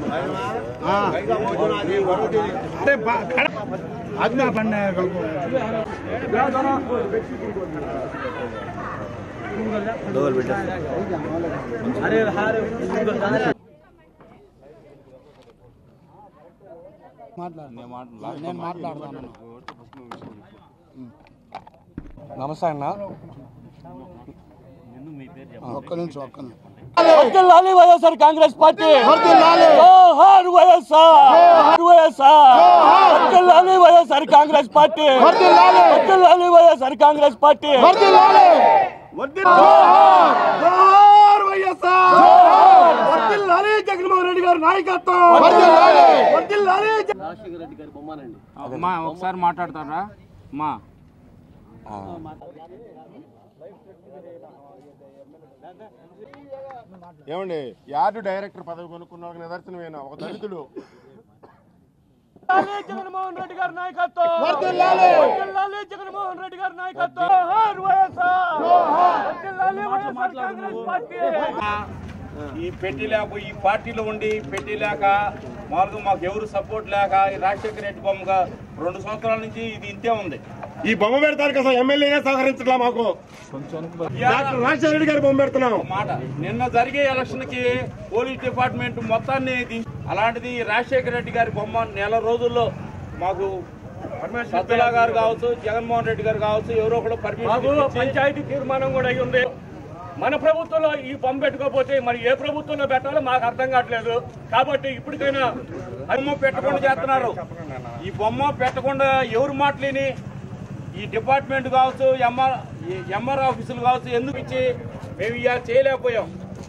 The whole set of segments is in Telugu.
अरे बा- खड़ा आदमी अपन ने गलको నేను మాట్లాడతాను నమస్తే అన్న ఒక్క నిమిషం ఒక్క నిమిషం వర్ధిల్లాలి వైఎస్ఆర్ కాంగ్రెస్ పార్టీ జోహార్ వైఎస్ఆర్ వైఎస్ఆర్ వర్ధిల్లాలి వైఎస్ఆర్ కాంగ్రెస్ పార్టీ వర్ధిల్లాలి వైఎస్ఆర్ కాంగ్రెస్ పార్టీ జోహార్ వైఎస్ఆర్ వర్ధిల్లాలి జగన్మోహన్ రెడ్డి గారి నాయకత్వం వర్ధిల్లాలి అమ్మా ఒకసారి మాట్లాడతారా మా ఏమండి యార్డు డైరెక్టర్ పదవి కొనుక్కున్న వాళ్ళకి నిదర్శనమేనా ఒక దళితుడు జగన్మోహన్ రెడ్డి గారి నాయకత్వం వర్ధిల్లాలి జగన్మోహన్ రెడ్డి గారి నాయకత్వం జోహార్ వైఎస్ఆర్ వర్ధిల్లాలి వైఎస్ఆర్ కాంగ్రెస్ పార్టీ ఈ పెట్టి లేక ఈ పార్టీలో ఉండి పెట్టి లేక మామూలుగా మాకు ఎవరు సపోర్ట్ లేక ఈ రాజశేఖర రెడ్డి బొమ్మగా రెండు సంవత్సరాల నుంచి ఇది ఇంతే ఉంది ఈ బొమ్మ పెడతానికి అసలు ఎమ్మెల్యేనే సహకరించట్లా మాకు డాక్టర్ రాజశేఖర రెడ్డి గారి బొమ్మ పెడుతున్నాం మాట నిన్న జరిగే ఎలక్షన్ కి పోలీస్ డిపార్ట్మెంట్ మొత్తాన్ని ది- అలాంటిది రాజశేఖర రెడ్డి గారి బొమ్మ నెల రోజుల్లో మాకు సజ్జల గారు కావచ్చు జగన్మోహన్ రెడ్డి గారు కావచ్చు ఎవరో ఒకరు మాకు పర్మిషన్ ఇచ్చి- పంచాయతీ తీర్మానం కూడా అయి ఉంది మన ప్రభుత్వంలో ఈ బొమ్మ పెట్టుకోకపోతే మరి ఏ ప్రభుత్వంలో పెట్టాలో మాకు అర్థం కావట్లేదు కాబట్టి ఇప్పటికైనా బొమ్మ పెట్టకుండా చేస్తున్నారు ఈ బొమ్మ పెట్టకుండా ఎవరు మాటలేని ఈ డిపార్ట్మెంట్ కావచ్చు ఎంఆర్ ఎంఆర్ ఆఫీసులు కావచ్చు ఎందుకు ఇచ్చి మేము ఇవాళ చేయలేకపోయాం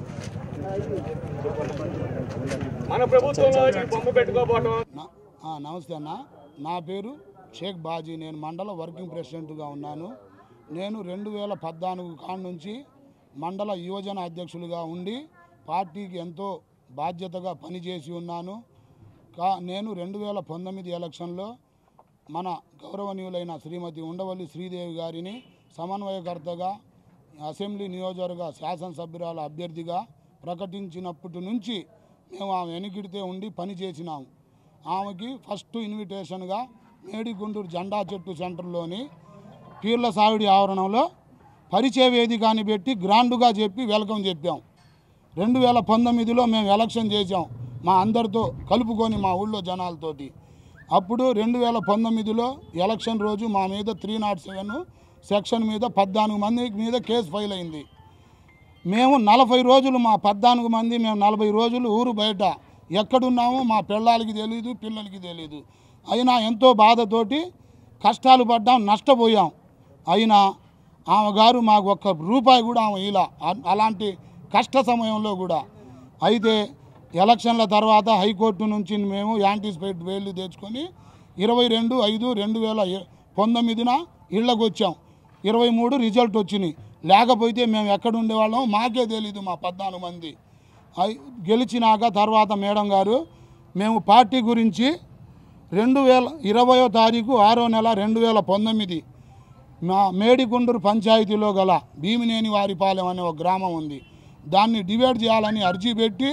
మన ప్రభుత్వంలో ఈ బొమ్మ పెట్టుకోపోవటం నా- ఆ, నమస్తే అన్న నా పేరు షేక్ బాజీ నేను మండల వర్కింగ్ ప్రెసిడెంట్గా ఉన్నాను నేను రెండు వేల పద్నాలుగు కాడ నుంచి మండల యువజన అధ్యక్షులుగా ఉండి పార్టీకి ఎంతో బాధ్యతగా పనిచేసి ఉన్నాను కా నేను రెండు వేల పంతొమ్మిది ఎలక్షన్లో మన గౌరవనీయులైన శ్రీమతి ఉండవల్లి శ్రీదేవి గారిని సమన్వయకర్తగా అసెంబ్లీ నియోజకవర్గ శాసనసభ్యురాల అభ్యర్థిగా ప్రకటించినప్పటి నుంచి మేము ఆమె వెనుకిడితే ఉండి పని చేసినాము ఆమెకి ఫస్ట్ ఇన్విటేషన్గా మేడిగుంటూరు జెండా చెట్టు సెంటర్లోని పీర్ల సావిడి ఆవరణంలో పరిచయ వేదిక అని పెట్టి గ్రాండ్గా చెప్పి వెల్కమ్ చెప్పాం రెండు వేల పంతొమ్మిదిలో మేము ఎలక్షన్ చేసాం మా అందరితో కలుపుకొని మా ఊళ్ళో జనాలతోటి అప్పుడు రెండు వేల పంతొమ్మిదిలో ఎలక్షన్ రోజు మా మీద త్రీ నాట్ సెవెన్ సెక్షన్ మీద పద్నాలుగు మంది మీద కేసు ఫైల్ అయింది మేము నలభై రోజులు మా పద్నాలుగు మంది మేము నలభై రోజులు ఊరు బయట ఎక్కడున్నామో మా పిల్లలకి తెలియదు పిల్లలకి తెలియదు అయినా ఎంతో బాధతోటి కష్టాలు పడ్డాం నష్టపోయాం అయినా ఆమె గారు మాకు ఒక్క రూపాయి కూడా ఆమె ఇలా అ- అలాంటి కష్ట సమయంలో కూడా అయితే ఎలక్షన్ల తర్వాత హైకోర్టు నుంచి మేము యాంటిసిపేట్ బెయిల్ తెచ్చుకొని ఇరవై రెండు ఐదు రెండు వేల ఎ- పంతొమ్మిదిన ఇళ్ళకు వచ్చాం ఇరవై మూడు రిజల్ట్ వచ్చినాయి లేకపోతే మేము ఎక్కడ ఉండేవాళ్ళం మాకే తెలీదు మా పద్నాలుగు మంది అయి గెలిచినాక తర్వాత మేడం గారు మేము పార్టీ గురించి రెండు వేల ఇరవయో తారీఖు ఆరో నెల రెండు వేల పంతొమ్మిది మా మేడిగుండూరు పంచాయతీలో గల భీమినేని వారిపాలెం అనే ఒక గ్రామం ఉంది దాన్ని డివైడ్ చేయాలని అర్జీ పెట్టి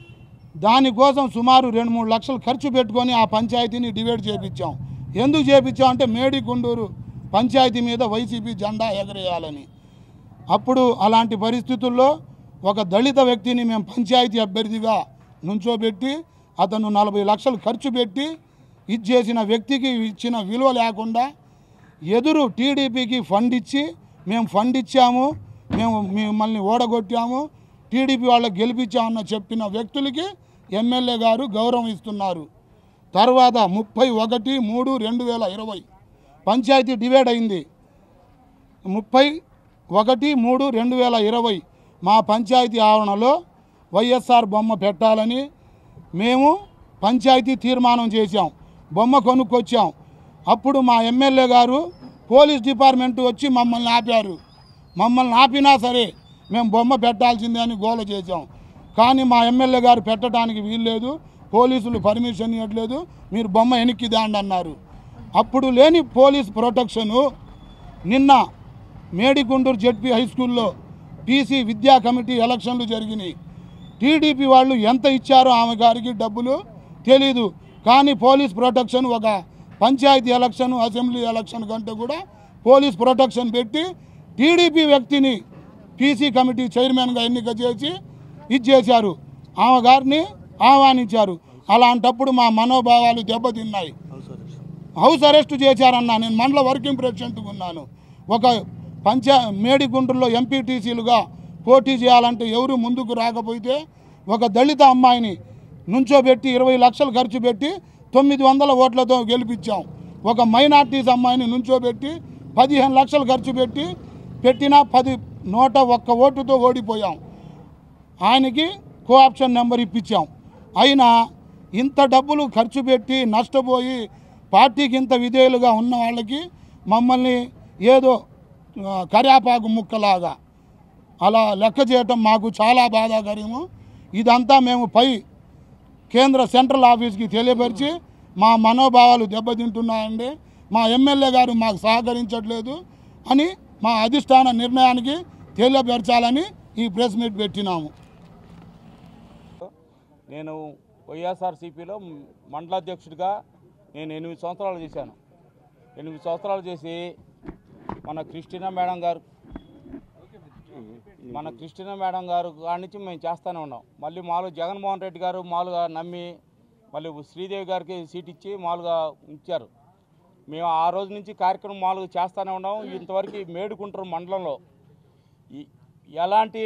దానికోసం సుమారు రెండు మూడు లక్షలు ఖర్చు పెట్టుకొని ఆ పంచాయతీని డివైడ్ చేపించాం ఎందుకు చేపించాం అంటే మేడిగుండూరు పంచాయతీ మీద వైసీపీ జెండా ఎగరేయాలని అప్పుడు అలాంటి పరిస్థితుల్లో ఒక దళిత వ్యక్తిని మేము పంచాయతీ అభ్యర్థిగా నుంచోబెట్టి అతను నలభై లక్షలు ఖర్చు పెట్టి ఇచ్చేసిన వ్యక్తికి ఇచ్చిన విలువ లేకుండా ఎదురు టీడీపీకి ఫండ్ ఇచ్చి మేము ఫండ్ ఇచ్చాము మేము మిమ్మల్ని ఓడగొట్టాము టీడీపీ వాళ్ళకి గెలిపించామన్న చెప్పిన వ్యక్తులకి ఎమ్మెల్యే గారు గౌరవం ఇస్తున్నారు తర్వాత ముప్పై ఒకటి మూడు రెండు వేల ఇరవై పంచాయతీ డివైడ్ అయింది ముప్పై ఒకటి మూడు రెండు వేల ఇరవై మా పంచాయతీ ఆవరణలో వైఎస్ఆర్ బొమ్మ పెట్టాలని మేము పంచాయతీ తీర్మానం చేశాం బొమ్మ కొనుక్కొచ్చాం అప్పుడు మా ఎమ్మెల్యే గారు పోలీస్ డిపార్ట్మెంట్ వచ్చి మమ్మల్ని ఆపారు మమ్మల్ని ఆపినా సరే మేము బొమ్మ పెట్టాల్సిందే అని గోల చేశాం కానీ మా ఎమ్మెల్యే గారు పెట్టడానికి వీల్లేదు పోలీసులు పర్మిషన్ ఇవ్వట్లేదు మీరు బొమ్మ వెనక్కి దాండి అన్నారు అప్పుడు లేని పోలీస్ ప్రొటెక్షను నిన్న మేడిగుంటూరు జెడ్పీ హై స్కూల్లో పీసీ విద్యా కమిటీ ఎలక్షన్లు జరిగినాయి టీడీపీ వాళ్ళు ఎంత ఇచ్చారో ఆమె గారికి డబ్బులు తెలీదు కానీ పోలీస్ ప్రొటెక్షన్ ఒక పంచాయతీ ఎలక్షన్ అసెంబ్లీ ఎలక్షన్ కంటే కూడా పోలీస్ ప్రొటెక్షన్ పెట్టి టీడీపీ వ్యక్తిని పీసీ కమిటీ చైర్మన్గా ఎన్నిక చేసి ఇచ్చేశారు ఆమె గారిని ఆహ్వానించారు అలాంటప్పుడు మా మనోభావాలు దెబ్బతిన్నాయి హౌస్ అరెస్ట్ చేశారన్న నేను మండల వర్కింగ్ ప్రెసిడెంట్గా ఉన్నాను ఒక పంచా మేడిగుంటూరులో ఎంపీటీసీలుగా పోటీ చేయాలంటే ఎవరు ముందుకు రాకపోతే ఒక దళిత అమ్మాయిని నుంచోబెట్టి ఇరవై లక్షలు ఖర్చు పెట్టి తొమ్మిది వందల ఓట్లతో గెలిపించాం ఒక మైనార్టీస్ అమ్మాయిని నుంచోబెట్టి పదిహేను లక్షలు ఖర్చు పెట్టి పెట్టిన పది నూట ఒక్క ఓటుతో ఓడిపోయాం ఆయనకి కోఆప్షన్ నెంబర్ ఇప్పించాం అయినా ఇంత డబ్బులు ఖర్చు పెట్టి నష్టపోయి పార్టీకి ఇంత విధేయులుగా ఉన్న వాళ్ళకి మమ్మల్ని ఏదో ఆ, కర్యాపాకు ముక్కలాగా అలా లెక్క చేయటం మాకు చాలా బాధాకరము ఇదంతా మేము పై కేంద్ర సెంట్రల్ ఆఫీస్కి తెలియపరిచి మా మనోభావాలు దెబ్బతింటున్నాయండి మా ఎమ్మెల్యే గారు మాకు సహకరించట్లేదు అని మా అధిష్టాన నిర్ణయానికి తెలియపరచాలని ఈ ప్రెస్ మీట్ పెట్టినాము నేను వైఎస్ఆర్సీపీలో మండలాధ్యక్షుడిగా నేను ఎనిమిది సంవత్సరాలు చేశాను ఎనిమిది సంవత్సరాలు చేసి మన క్రిస్టినా మేడం గారు మన క్రిస్టినా మేడం గారు కాడి నుంచి మేము చేస్తూనే ఉన్నాం మళ్ళీ మామూలుగా జగన్మోహన్ రెడ్డి గారు మామూలుగా నమ్మి మళ్ళీ శ్రీదేవి గారికి సీట్ ఇచ్చి మామూలుగా ఇచ్చారు మేము ఆ రోజు నుంచి కార్యక్రమం మామూలుగా చేస్తూనే ఉన్నాం ఇంతవరకు ఈ మేడుకుంటారు మండలంలో ఈ- ఎలాంటి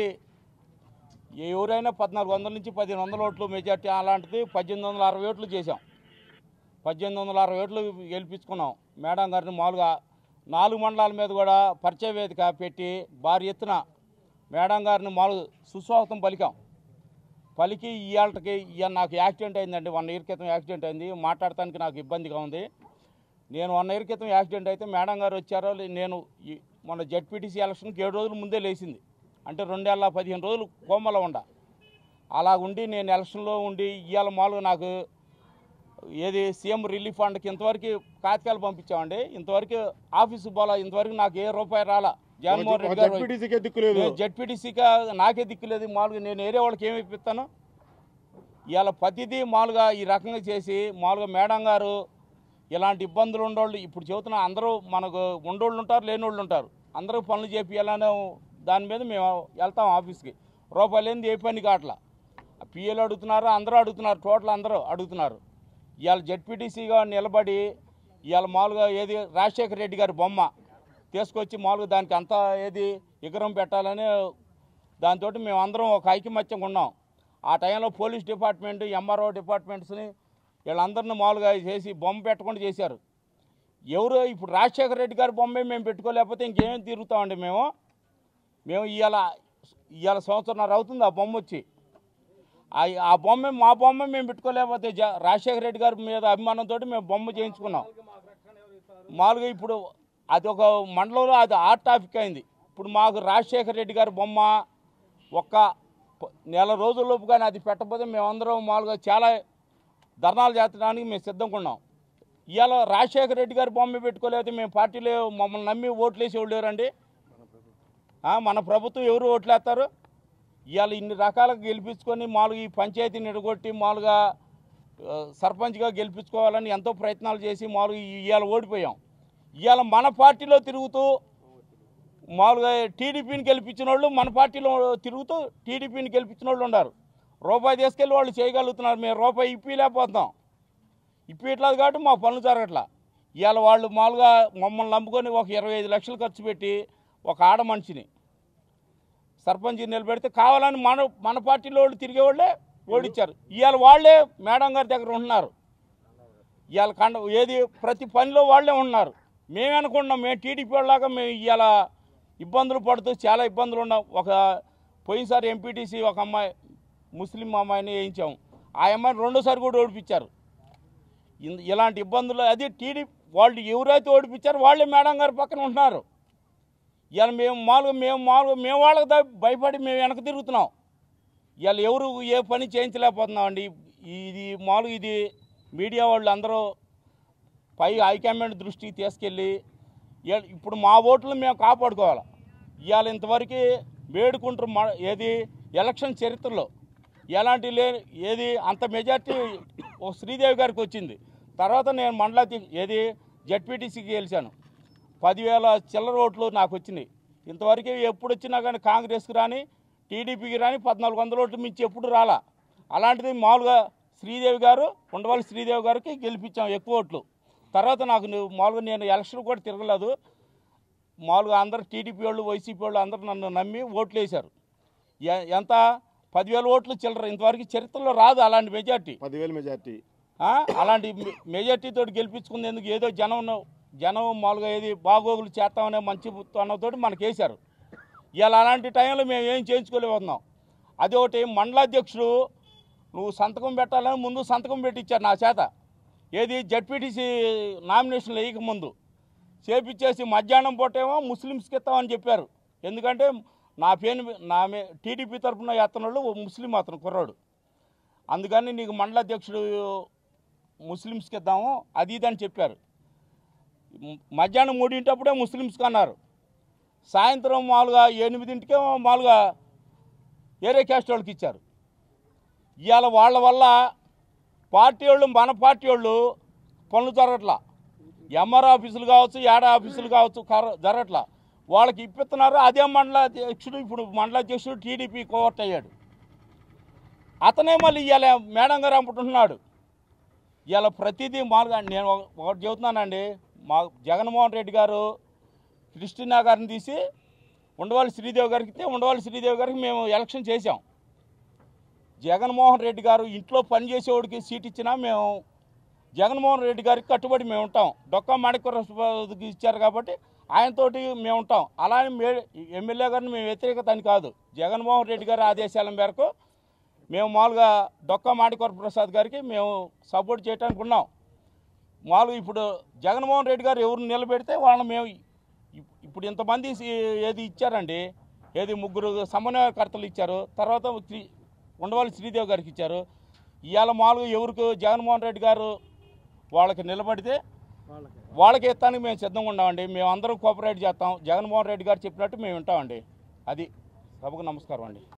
ఎవరైనా పద్నాలుగు వందల నుంచి పదిహేను వందల ఓట్లు మెజార్టీ అలాంటిది పద్దెనిమిది వందల అరవై ఓట్లు చేశాం పద్దెనిమిది వందల అరవై ఓట్లు గెలిపించుకున్నాం మేడం గారిని మామూలుగా నాలుగు మండలాల మీద కూడా పరిచయ వేదిక పెట్టి భారీ ఎత్తున మేడం గారిని మామూలు సుస్వాగతం పలికాం పలికి ఇవాళకి ఇవాళ నాకు యాక్సిడెంట్ అయిందండి వన్ ఇయర్ క్రితం యాక్సిడెంట్ అయింది మాట్లాడటానికి నాకు ఇబ్బందిగా ఉంది నేను వన్ ఇయర్ క్రితం యాక్సిడెంట్ అయితే మేడం గారు వచ్చారో లే- నేను ఈ- మన జడ్పీటీసీ ఎలక్షన్కి ఏడు రోజుల ముందే లేచింది అంటే రెండేళ్ళ పదిహేను రోజులు కోమలో ఉండ అలా ఉండి నేను ఎలక్షన్లో ఉండి ఇవాళ మామూలుగా నాకు ఏది సీఎం రిలీఫ్ ఫండ్కి ఇంతవరకు కాగితాలు పంపించామండి ఇంతవరకు ఆఫీసు పోలా ఇంతవరకు నాకు ఏ రూపాయి రాలా జగన్మోహన్ రెడ్డి గారు జడ్పీటీసీకే దిక్కులేదు నేను జడ్పీటీసీగా నాకే దిక్కులేదు మామూలుగా నేను ఏరే వాళ్ళకి ఏమి ఇప్పిస్తాను ఇవాళ ప్రతిదీ మామూలుగా ఈ రకంగా చేసి మామూలుగా మేడం గారు ఇలాంటి ఇబ్బందులు ఉండోళ్ళు ఇప్పుడు చెబుతున్నా అందరూ మనకు ఉండోళ్ళు ఉంటారు లేనోళ్ళు ఉంటారు అందరూ పనులు చేపియాలనే దాని మీద మేము వెళ్తాం ఆఫీస్కి రూపాయలు ఏంది ఏ పని కావట్లా పిఎలు అడుగుతున్నారు అందరూ అడుగుతున్నారు టోటల్ అందరూ అడుగుతున్నారు ఇవాళ జడ్పీటీసీగా నిలబడి ఇవాళ మామూలుగా ఏది రాజశేఖర రెడ్డి గారి బొమ్మ తీసుకొచ్చి మామూలుగా దానికి అంతా ఏది విగ్రహం పెట్టాలని దాంతో మేము అందరం ఒక ఐకమత్యంగా ఉన్నాం ఆ టైంలో పోలీస్ డిపార్ట్మెంట్ ఎంఆర్ఓ డిపార్ట్మెంట్స్ని వీళ్ళందరిని మామూలుగా చేసి బొమ్మ పెట్టకుండా చేశారు ఎవరు ఇప్పుడు రాజశేఖర రెడ్డి గారి బొమ్మే మేము పెట్టుకోలేకపోతే ఇంకేం తిరుగుతామండి మేము మేము ఇవాళ ఇవాళ సంవత్సరంన్నర అవుతుంది ఆ బొమ్మ వచ్చి ఆ- ఆ బొమ్మ మా బొమ్మ మేము పెట్టుకోలేకపోతే జ- రాజశేఖర రెడ్డి గారి మీద అభిమానంతో మేము బొమ్మ చేయించుకున్నాం మామూలుగా ఇప్పుడు అది ఒక మండలంలో అది హాట్ టాపిక్ అయింది ఇప్పుడు మాకు రాజశేఖర రెడ్డి గారి బొమ్మ ఒక్క ప- నెల రోజుల్లోపు కానీ అది పెట్టకపోతే మేమందరం మామూలుగా చాలా ధర్నాలు చేర్చడానికి మేము సిద్ధంగా ఉన్నాం ఇవాళ రాజశేఖర రెడ్డి గారి బొమ్మ పెట్టుకోలేకపోతే మేము పార్టీలో మమ్మల్ని నమ్మి ఓట్లు వేసి వాళ్ళు లేరండి ఆ, మన ప్రభుత్వం ఎవరు ఓట్లు వేస్తారు ఇవాళ ఇన్ని రకాలుగా గెలిపించుకొని మామూలుగా ఈ పంచాయతీని నిడగొట్టి మామూలుగా ఆ, సర్పంచ్గా గెలిపించుకోవాలని ఎంతో ప్రయత్నాలు చేసి మామూలుగా ఇవాళ ఓడిపోయాం ఇవాళ మన పార్టీలో తిరుగుతూ మామూలుగా టీడీపీని గెలిపించిన వాళ్ళు మన పార్టీలో తిరుగుతూ టీడీపీని గెలిపించిన వాళ్ళు ఉన్నారు రూపాయి తీసుకెళ్ళి వాళ్ళు చేయగలుగుతున్నారు మేము రూపాయి ఇప్పిలేకపోతున్నాం ఇప్పిట్లేదు కాబట్టి మా పనులు జరగట్లా ఇవాళ వాళ్ళు మామూలుగా మమ్మల్ని నమ్ముకొని ఒక ఇరవై ఐదు లక్షలు ఖర్చు పెట్టి ఒక ఆడ మనిషిని సర్పంచ్ నిలబెడితే కావాలని మన మన పార్టీలో వాళ్ళు తిరిగే వాళ్ళే ఓడిచ్చారు ఇవాళ వాళ్ళే మేడం గారి దగ్గర ఉంటున్నారు ఇవాళ కండ ఏది ప్రతి పనిలో వాళ్ళే ఉన్నారు మేము అనుకుంటున్నాం మేము టీడీపీ వాళ్ళలాగా మేము ఇవాళ ఇబ్బందులు పడుతూ చాలా ఇబ్బందులు ఉన్నాం ఒక పోయినసారి ఎంపీటీసీ ఒక అమ్మాయి ముస్లిం అమ్మాయిని వేయించాము ఆ అమ్మాయిని రెండోసారి కూడా ఓడిపించారు ఇన్- ఇలాంటి ఇబ్బందులు అది టీడీపీ వాళ్ళు ఎవరైతే ఓడిపించారో వాళ్ళే మేడం గారి పక్కన ఉంటున్నారు ఇవాళ మేము మామూలుగా మేము మామూలుగా మేము వాళ్ళకి దా- భయపడి మేము వెనక తిరుగుతున్నాం ఇవాళ ఎవరు ఏ పని చేయించలేకపోతున్నామండి ఇది మామూలుగా ఇది మీడియా వాళ్ళు అందరూ పై హైకమాండ్ దృష్టికి తీసుకెళ్ళి ఇవాళ ఇప్పుడు మా ఓట్లు మేము కాపాడుకోవాలి ఇవాళ ఇంతవరకు వేడుకుంటారు మా ఏది ఎలక్షన్ చరిత్రలో ఎలాంటి లే ఏది అంత మెజార్టీ ఓ శ్రీదేవి గారికి వచ్చింది తర్వాత నేను మండల అధ్యక్ష- ఏది జడ్పీటీసీకి గెలిచాను పదివేల చిల్లర ఓట్లు నాకు వచ్చినాయి ఇంతవరకు ఎప్పుడు వచ్చినా కానీ కాంగ్రెస్కి రాని టీడీపీకి రాని పద్నాలుగు వందల ఓట్లు మించి ఎప్పుడు రాలా అలాంటిది మామూలుగా శ్రీదేవి గారు ఉండవల్లి శ్రీదేవి గారికి గెలిపించాం ఎక్కువ ఓట్లు తర్వాత నాకు నువ్వు మామూలుగా నేను ఎలక్షన్ కూడా తిరగలేదు మామూలుగా అందరు టీడీపీ వాళ్ళు వైసీపీ వాళ్ళు అందరూ నన్ను నమ్మి ఓట్లు వేశారు ఎ- ఎంత పదివేల ఓట్లు చిల్లర ఇంతవరకు చరిత్రలో రాదు అలాంటి మెజార్టీ పదివేలు మెజార్టీ ఆ? అలాంటి మె- మెజార్టీతో గెలిపించుకునేందుకు ఏదో జనం జనం మామూలుగా ఏది బాగోగులు చేస్తామనే మంచి అన్నతోటి మనకు వేశారు ఇవాళ అలాంటి టైంలో మేము ఏం చేయించుకోలేకపోతున్నాం అది ఒకటి మండలాధ్యక్షుడు నువ్వు సంతకం పెట్టాలని ముందు సంతకం పెట్టించారు నా చేత ఏది జడ్పీటీసీ నామినేషన్లు వేయక ముందు చేపించేసి మధ్యాహ్నం పూటేమో ముస్లిమ్స్కి ఇస్తామని చెప్పారు ఎందుకంటే నా పేరు మీ- నా మే టీడీపీ తరఫున ఎత్తనోళ్ళు ఓ ముస్లిం అతను కుర్రాడు అందుకని నీకు మండల అధ్యక్షుడు ముస్లిమ్స్కి ఇద్దాము అది ఇది అని చెప్పారు మ్- మధ్యాహ్నం మూడింటప్పుడే ముస్లిమ్స్కి అన్నారు సాయంత్రం మామూలుగా ఎనిమిదింటికే మామూలుగా ఏరే క్యాస్ట్ వాళ్ళకి ఇచ్చారు ఇవాళ వాళ్ళ వల్ల పార్టీ వాళ్ళు మన పార్టీ వాళ్ళు పనులు జరగట్లా ఎంఆర్ ఆఫీసులు కావచ్చు ఏడా ఆఫీసులు కావచ్చు కర- జరగట్లా వాళ్ళకి ఇప్పిస్తున్నారు అదే మండల అధ్యక్షుడు ఇప్పుడు మండల అధ్యక్షుడు టీడీపీ కోవర్ట్ అయ్యాడు అతనే మళ్ళీ ఇవాళ మేడం గారు అమ్ముకుంటున్నాడు ఇవాళ ప్రతిదీ మామూలుగా నేను ఒక- ఒకటి చెబుతున్నానండి మా జగన్మోహన్ రెడ్డి గారు క్రిస్టినా గారిని తీసి ఉండవల్లి శ్రీదేవి గారికి ఇస్తే ఉండవల్లి శ్రీదేవి గారికి మేము ఎలక్షన్ చేశాం జగన్మోహన్ రెడ్డి గారు ఇంట్లో పనిచేసేవాడికి సీట్ ఇచ్చినా మేము జగన్మోహన్ రెడ్డి గారికి కట్టుబడి మేము ఉంటాం డొక్కా మాణిక్యరావుకి ఇచ్చారు కాబట్టి ఆయనతోటి మేము ఉంటాం అలానే మే ఎమ్మెల్యే గారిని మేము వ్యతిరేకత అని కాదు జగన్మోహన్ రెడ్డి గారి ఆదేశాల మేరకు మేము మామూలుగా డొక్కా మాణిక్వర ప్రసాద్ గారికి మేము సపోర్ట్ చేయడానికి ఉన్నాం మామూలుగా ఇప్పుడు జగన్మోహన్ రెడ్డి గారు ఎవరు నిలబెడితే వాళ్ళని మేము ఇప్- ఇప్పుడు ఇంతమంది సి- ఏది ఇచ్చారండి ఏది ముగ్గురు సమన్వయకర్తలు ఇచ్చారు తర్వాత శ్రీ ఉండవల్లి శ్రీదేవి గారికి ఇచ్చారు ఇవాళ మామూలుగా ఎవరికి జగన్మోహన్ రెడ్డి గారు వాళ్ళకి నిలబడితే వాళ్ళకి ఇస్తానికి మేము సిద్ధంగా ఉన్నామండి మేము అందరం కోఆపరేట్ చేస్తాం జగన్మోహన్ రెడ్డి గారు చెప్పినట్టు మేము వింటామండి అది సభకు నమస్కారం అండి